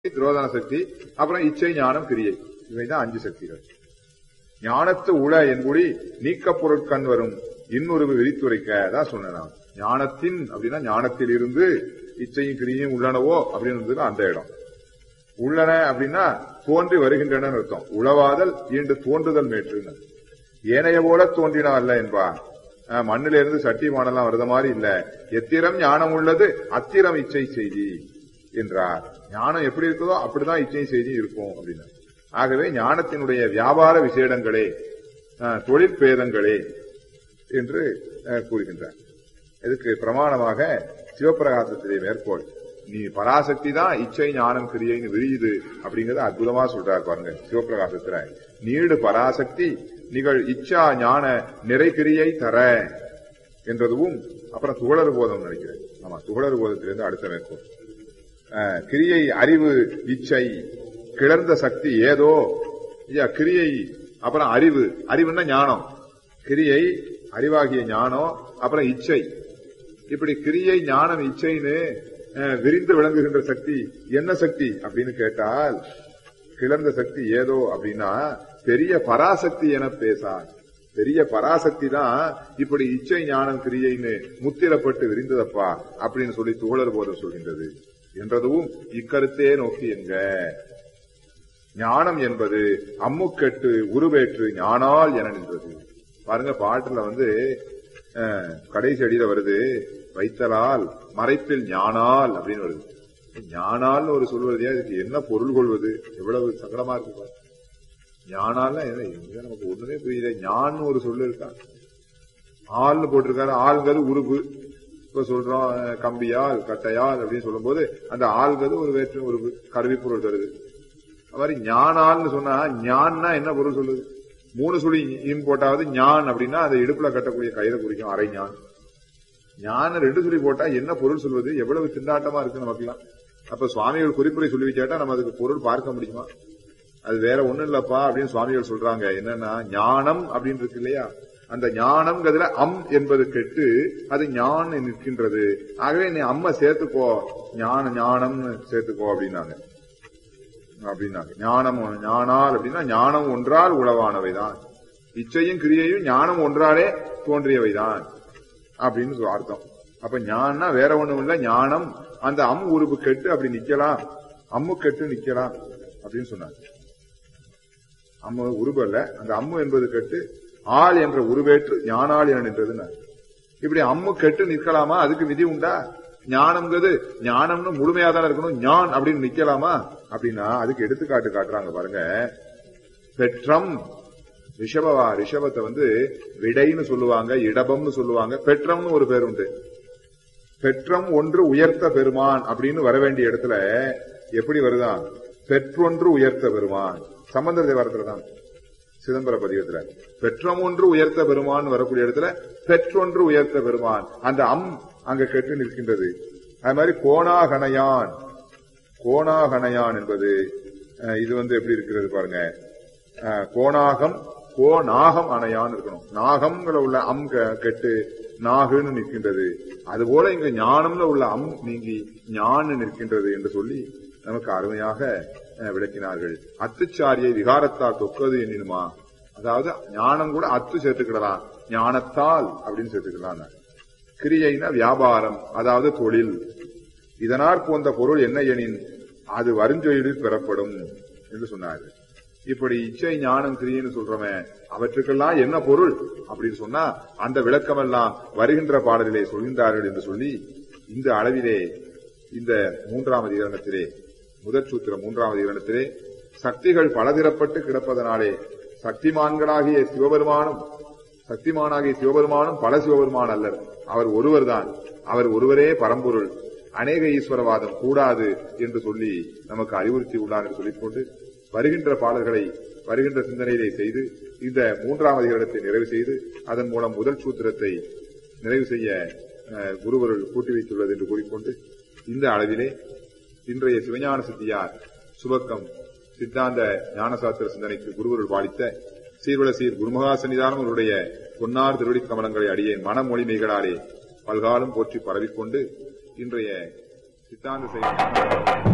துரோதன சக்தி அப்புறம் இச்சை ஞானம் கிரியை இவைதான் அஞ்சு சக்திகள் ஞானத்து உள என்பொழி நீக்க பொருட்கண் வரும் இன்னொருவு விரித்துரைக்க தான் சொன்னேன் நான் ஞானத்தின் அப்படின்னா ஞானத்தில் இருந்து இச்சையும் கிரியும் உள்ளனவோ அப்படின்னு அந்த இடம் உள்ளன அப்படின்னா தோன்றி வருகின்றன அர்த்தம் உளவாதல் ஈண்டு தோன்றுதல் மேற்றுன்னு ஏனைய போல தோன்றினா அல்ல என்பார் அஹ், மண்ணில இருந்து சட்டி மாடலாம் வருத மாதிரி இல்ல எத்திரம் ஞானம் உள்ளது அத்திரம் இச்சை செய்தி என்றார் ஞானம் எப்படி இருக்குதோ அப்படிதான் இச்சை செய்தி இருக்கும் அப்படின்னு ஆகவே ஞானத்தினுடைய வியாபார விசேடங்களே அஹ், தொழிற்பேதங்களே என்று அஹ், கூறுகின்றார் இதுக்கு பிரமாணமாக சிவபிரகாசத்திலே மேற்கோள் நீ பராசக்தி தான் இச்சை ஞானம் கிரியைன்னு விரியுது அப்படிங்கறத அற்புதமா சொல்றாரு பாருங்க சிவபிரகாசத்துல நீடு பராசக்தி நிகழ் இச்சா ஞான நிறைகிரியை தர என்றதும் அப்புறம் துகளறு போதம் நினைக்கிறேன் ஆமா துகளறு போதத்திலிருந்து அடுத்த மேற்கோள் அஹ், கிரியை அறிவு இச்சை கிளர்ந்த சக்தி ஏதோ ஐயா கிரியை அப்புறம் அறிவு அறிவுன்னா ஞானம் கிரியை அறிவாகிய ஞானம் அப்புறம் இச்சை இப்படி கிரியை ஞானம் இச்சைன்னு அஹ், விரிந்து விளங்குகின்ற சக்தி என்ன சக்தி அப்படின்னு கேட்டால் கிளர்ந்த சக்தி ஏதோ அப்படின்னா பெரிய பராசக்தி என பேசார் பெரிய பராசக்தி தான் இப்படி இச்சை ஞானம் கிரியைன்னு முத்திரப்பட்டு விரிந்ததப்பா அப்படின்னு சொல்லி தோழர் போதும் சொல்கின்றது என்றதும் இக்கருத்தே நோக்கி என்க ஞானம் என்பது அம்முக்கெட்டு உருவேற்று ஞானால் என நின்றது பாருங்க பாட்டுல வந்து அஹ், கடைசி அடியில வருது வைத்தலால் மறைப்பில் ஞானால் அப்படின்னு வருது ஞானால்னு ஒரு சொல்வது இதுக்கு என்ன பொருள் கொள்வது எவ்வளவு சங்கடமா இருக்கு பாரு. ஞானால்னா என்ன இது நமக்கு ஒண்ணுமே புரியல ஞான்னு ஒரு சொல்லு இருக்கா ஆள்னு போட்டிருக்காரு ஆள்ங்கிறது உருவு இப்ப சொல்றோம் அஹ், கம்பியால் கட்டையால் அப்படின்னு சொல்லும்போது அந்த ஆள்கிறது ஒரு வேற்று உருவு கருவி பொருள் தருது அது மாதிரி ஞானால்னு சொன்னா ஞான்னா என்ன பொருள் சொல்லுது மூணு சுழி இன் போட்டாவது ஞான் அப்படின்னா அதை இடுப்புல கட்டக்கூடிய கயிறை குறிக்கும் அரை ஞான் ஞான ரெண்டு சுழி போட்டா என்ன பொருள் சொல்வது எவ்வளவு திண்டாட்டமா இருக்கு நமக்குலாம் அப்ப சுவாமிகள் குறிப்புரை சொல்லி வச்சாட்டா நம்ம அதுக்கு பொருள் பார்க்க முடியுமா அது வேற ஒண்ணும் இல்லப்பா அப்படின்னு சுவாமிகள் சொல்றாங்க என்னன்னா ஞானம் அப்படின்னு இருக்கு இல்லையா அந்த ஞானம்ங்கிறதுல அம் என்பது கெட்டு அது ஞான் நிற்கின்றது ஆகவே நீ அம்மை சேர்த்துக்கோ ஞான ஞானம்னு சேர்த்துக்கோ அப்படின்னாங்க அப்படின்னாங்க ஞானம் ஞானால் அப்படின்னா ஞானம் ஒன்றால் உளவானவைதான் இச்சையும் கிரியையும் ஞானம் ஒன்றாலே தோன்றியவைதான் அப்படின்னு சொல் அர்த்தம் அப்ப ஞானா வேற ஒண்ணும் இல்ல ஞானம் அந்த அம் உருவு கெட்டு அப்படி நிக்கலாம் அம்மு கெட்டு நிக்கலாம் அப்படின்னு சொன்னாங்க அம்மு உருவு அல்ல அந்த அம்மு என்பது கெட்டு ஆள் என்ற உருவேற்று ஞானாள் என நின்றதுன்னு இப்படி அம்மு கெட்டு நிற்கலாமா அதுக்கு விதி உண்டா ஞானம்ங்கிறது ஞானம்னு முழுமையா தானே இருக்கணும் ஞான் அப்படின்னு நிக்கலாமா அப்படின்னா அதுக்கு எடுத்துக்காட்டு காட்டுறாங்க பாருங்க பெற்றம் ரிஷபவா ரிஷபத்தை வந்து விடைன்னு சொல்லுவாங்க இடபம்னு சொல்லுவாங்க பெற்றம்னு ஒரு பேர் உண்டு பெற்றம் ஒன்று உயர்த்த பெருமான் அப்படின்னு வர வேண்டிய இடத்துல எப்படி வருதான் பெற்றொன்று உயர்த்த பெருமான் சம்பந்த தேவாரத்துல தான் சிதம்பர பதிகத்துல பெற்றம் ஒன்று உயர்த்த பெருமான் வரக்கூடிய இடத்துல பெற்றொன்று உயர்த்த பெருமான் அந்த அம் அங்க கெட்டு நிற்கின்றது அது மாதிரி கோணாகணையான் கோணாகணையான் என்பது அஹ், இது வந்து எப்படி இருக்கிறது பாருங்க அஹ், கோணாகம் கோ நாகம் அணையான் இருக்கணும் நாகம்ங்கிற உள்ள அம் க- கெட்டு நாகுன்னு நிற்கின்றது அதுபோல இங்க ஞானம்ல உள்ள அம் நீங்கி ஞான்னு நிற்கின்றது என்று சொல்லி நமக்கு அருமையாக அஹ், விளக்கினார்கள் அத்துச்சாரியை விகாரத்தால் தொக்கது எண்ணினுமா அதாவது ஞானம் கூட அத்து சேர்த்துக்கிடலாம் ஞானத்தால் அப்படின்னு சேர்த்துக்கலாம் கிரியைனா வியாபாரம் அதாவது தொழில் இதனார் போன்ற பொருள் என்ன எனின் அது வருஞ்சொழிலில் பெறப்படும் என்று சொன்னார்கள் இப்படி இச்சை ஞானம் கிரியைன்னு சொல்றோமே அவற்றுக்கெல்லாம் என்ன பொருள் அப்படின்னு சொன்னா அந்த விளக்கமெல்லாம் வருகின்ற பாடலிலே சொல்கின்றார்கள் என்று சொல்லி இந்த அளவிலே இந்த மூன்றாவது இரணத்திலே முதற் சூத்திரம் மூன்றாவது இரணத்திலே சக்திகள் பலதிரப்பட்டு கிடப்பதனாலே சக்திமான்களாகிய சிவபெருமானும் சக்திமானாகிய சிவபெருமானும் பல சிவபெருமான் அல்லர் அவர் ஒருவர்தான் அவர் ஒருவரே பரம்பொருள் அநேக ஈஸ்வரவாதம் கூடாது என்று சொல்லி நமக்கு அறிவுறுத்தி உள்ளார் என்று சொல்லிக்கொண்டு வருகின்ற பாடல்களை வருகின்ற சிந்தனையிலே செய்து இந்த மூன்றாவது இடத்தை நிறைவு செய்து அதன் மூலம் முதல் சூத்திரத்தை நிறைவு செய்ய அஹ், குருவருள் கூட்டி வைத்துள்ளது என்று கூறிக்கொண்டு இந்த அளவிலே இன்றைய சிவஞான சித்தியார் சுபக்கம் சித்தாந்த ஞானசாஸ்திர சிந்தனைக்கு குருவருள் பாலித்த சீர்வல சீர் குருமகா சன்னிதானம் அவருடைய பொன்னார் திருவடி கமலங்களை அடியேன் மனமொழிமைகளாலே பல்காலம் போற்றி பரவிக்கொண்டு இன்றைய சித்தாந்த செய்தி